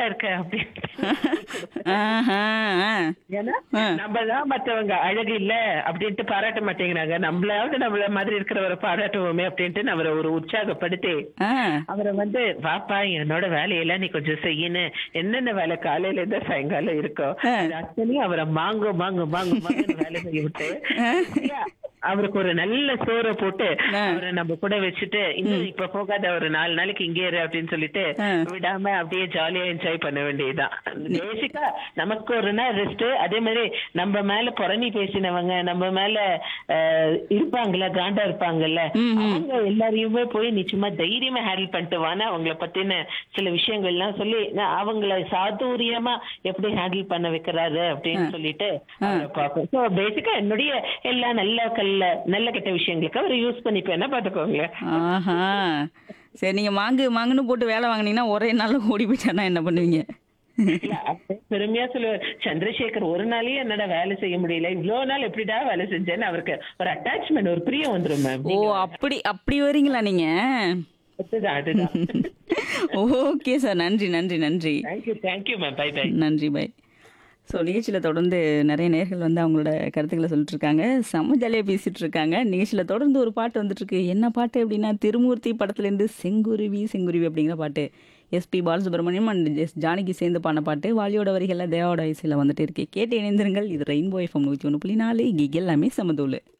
இருக்க அப்படின்னு ஆஹா, ஆ. ஏன்னா ஆ. நம்ம தான் மத்தவங்க அழகு இல்ல அப்படின்ட்டு பாராட்ட மாட்டேங்கிறாங்க நம்மளாவது நம்மள மாதிரி இருக்கிறவரை பாராட்டுவோமே அப்படின்ட்டு நான் அவரை ஒரு உற்சாகப்படுத்தி ஆ. அவரை வந்து வாப்பா என்னோட வேலையெல்லாம் நீ கொஞ்சம் செய்யணும் என்னென்ன வேலை காலையில இருந்து சாயங்காலம் இருக்கோ ஆ. அது அத்தனையும் அவரை மாங்கு மாங்கு மாங்கு மாங்கு வேலை செய்ய விட்டு அவருக்கு ஒரு நல்ல சோறை போட்டு ஆ. அவரை நம்ம கூட வச்சுட்டு இன்னும் இப்ப போகாத ஒரு நாலு நாளைக்கு இங்கே இரு அப்படின்னு சொல்லிட்டு ஆ. விடாம அப்படியே ஜாலியா என்ஜாய் பண்ண வேண்டியதுதான் பேசிக்கா நமக்கு ஒரு நாள் ரெஸ்ட் அதே மாதிரி நம்ம மேல புறணி பேசினவங்க நம்ம மேல அஹ், இருப்பாங்கல்ல காண்டா இருப்பாங்கல்ல அவங்க எல்லாரையுமே போய் நீ சும்மா தைரியமா ஹேண்டில் பண்ணிட்டு வான்னு அவங்கள பத்தின சில விஷயங்கள்லாம் சொல்லி நான் அவங்கள சாதுரியமா எப்படி ஹேண்டில் பண்ண வைக்கிறாரு அப்படின்னு சொல்லிட்டு அவரை பார்ப்போம் ஸோ பேசிக்கா என்னுடைய எல்லா நல்ல கல்ல நல்ல கெட்ட விஷயங்களுக்கு அவர் யூஸ் பண்ணிப்பேன்னா பாத்துக்கோங்களேன் ஆஹா சரி நீங்க மாங்கு மாங்குன்னு போட்டு வேலை வாங்குனீங்கன்னா ஒரே நாள்ல ஓடி போயிட்டானா என்ன பண்ணுவீங்க இல்ல, அப்ப பெருமையா சொல்லுவார் சந்திரசேகர் ஒரு நாளையே என்னடா வேலை செய்ய முடியல இவ்வளவு நாள் எப்படிடா வேலை செஞ்சேன்னு அவருக்கு ஒரு அட்டாச்மெண்ட் ஒரு பிரியம் வந்துரும் மேம் ஓ அப்படி அப்படி வரீங்களா நீங்க அதுதான் அதுதான் ஓகே சார் நன்றி நன்றி நன்றி thank you thank you ma'am bye bye நன்றி பாய் ஸோ நிகழ்ச்சியில் தொடர்ந்து நிறைய நேர்கள் வந்து அவங்களோட கருத்துக்களை சொல்லிட்டு இருக்காங்க செம்ம ஜாலியாக பேசிட்டு இருக்காங்க நிகழ்ச்சியில் தொடர்ந்து ஒரு பாட்டு வந்துட்டு இருக்கு என்ன பாட்டு அப்படின்னா திருமூர்த்தி படத்துலேருந்து செங்குருவி செங்குருவி அப்படிங்கிற பாட்டு SP Balasubrahmanyam and S Janaki சேர்ந்து பாடின பாட்டு வாலியோட வரிகளில் தேவாவோட இசையில் வந்துட்டு இருக்கு கேட்டு இணைந்திருங்கள் இது ரெயின்போ எஃப்எம் நூற்றி ஒன்று புள்ளி நாலு இங்கே எல்லாமே சமதூள்